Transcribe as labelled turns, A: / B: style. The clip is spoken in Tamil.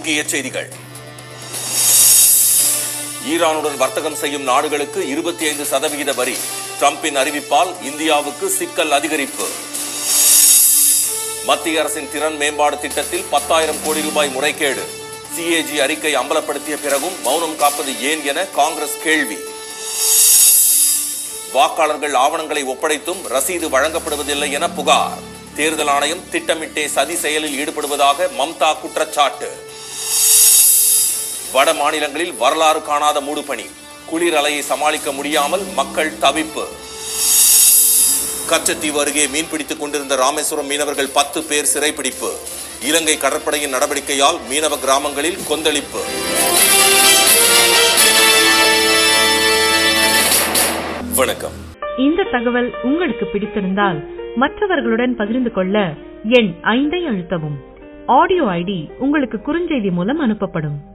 A: முக்கிய செய்திகள் ஈரானுடன் வர்த்தகம் செய்யும் நாடுகளுக்கு இருபத்தி ஐந்து சதவிகித வரி டிரம்பின் அறிவிப்பால் இந்தியாவுக்கு சிக்கல் அதிகரிப்பு மத்திய அரசின் திறன் மேம்பாடு திட்டத்தில் பத்தாயிரம் கோடி ரூபாய் முறைகேடு சிஏஜி அறிக்கை அம்பலப்படுத்திய பிறகும் மௌனம் காப்பது ஏன் என காங்கிரஸ் கேள்வி வாக்காளர்கள் ஆவணங்களை ஒப்படைத்தும் ரசீது வழங்கப்படுவதில்லை என புகார் தேர்தல் ஆணையம் திட்டமிட்டே சதி செயலில் ஈடுபடுவதாக மம்தா குற்றச்சாட்டு வட மாநிலங்களில் வரலாறு காணாத மூடுபனி குளிர் அலையை சமாளிக்க முடியாமல் மக்கள் தவிப்பு கச்சத்தீவு அருகே மீன்பிடித்துக் கொண்டிருந்த ராமேஸ்வரம் மீனவர்கள் பத்து பேர் சிறைப்பிடிப்பு இலங்கை கடற்படையின் நடவடிக்கையால் மீனவ கிராமங்களில் கொந்தளிப்பு வணக்கம்
B: இந்த தகவல் உங்களுக்கு பிடித்திருந்தால் மற்றவர்களுடன் பகிர்ந்து கொள்ள எண் ஐந்தை அழுத்தவும் ஆடியோ ஐடி உங்களுக்கு குறுஞ்செய்தி மூலம் அனுப்பப்படும்